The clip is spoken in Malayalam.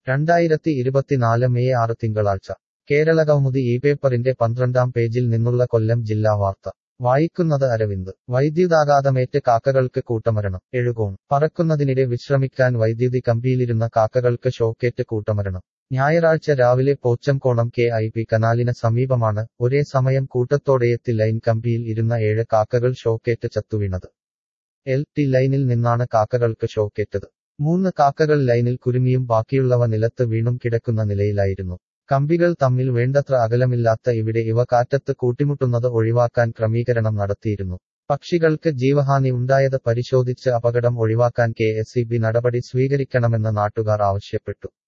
രണ്ടായിരത്തി ഇരുപത്തിനാല് മെയ് ആറ് തിങ്കളാഴ്ച കേരള കൗമുദി ഈ പേപ്പറിന്റെ പന്ത്രണ്ടാം പേജിൽ നിന്നുള്ള കൊല്ലം ജില്ലാ വാർത്ത വായിക്കുന്നത് അരവിന്ദ് വൈദ്യുതാഘാതമേറ്റ് കാക്കകൾക്ക് കൂട്ടമരണം എഴുകോൺ പറക്കുന്നതിനിടെ വിശ്രമിക്കാൻ വൈദ്യുതി കമ്പിയിലിരുന്ന കാക്കകൾക്ക് ഷോക്കേറ്റ് കൂട്ടമരണം ഞായറാഴ്ച രാവിലെ പോച്ചംകോണം കെ ഐ പി കനാലിന് സമീപമാണ് ഒരേ സമയം കൂട്ടത്തോടെയെത്തി ലൈൻ കമ്പിയിൽ ഇരുന്ന ഏഴ് കാക്കകൾ ഷോക്കേറ്റ് ചത്തുവീണത് എൽ ടി ലൈനിൽ നിന്നാണ് കാക്കകൾക്ക് ഷോക്കേറ്റത് മൂന്ന് കാക്കകൾ ലൈനിൽ കുരുങ്ങിയും ബാക്കിയുള്ളവ നിലത്ത് വീണും കിടക്കുന്ന നിലയിലായിരുന്നു കമ്പികൾ തമ്മിൽ വേണ്ടത്ര അകലമില്ലാത്ത ഇവിടെ ഇവ കാറ്റത്ത് കൂട്ടിമുട്ടുന്നത് ഒഴിവാക്കാൻ ക്രമീകരണം നടത്തിയിരുന്നു പക്ഷികൾക്ക് ജീവഹാനി ഉണ്ടായത് പരിശോധിച്ച് അപകടം ഒഴിവാക്കാൻ കെ നടപടി സ്വീകരിക്കണമെന്ന് നാട്ടുകാർ ആവശ്യപ്പെട്ടു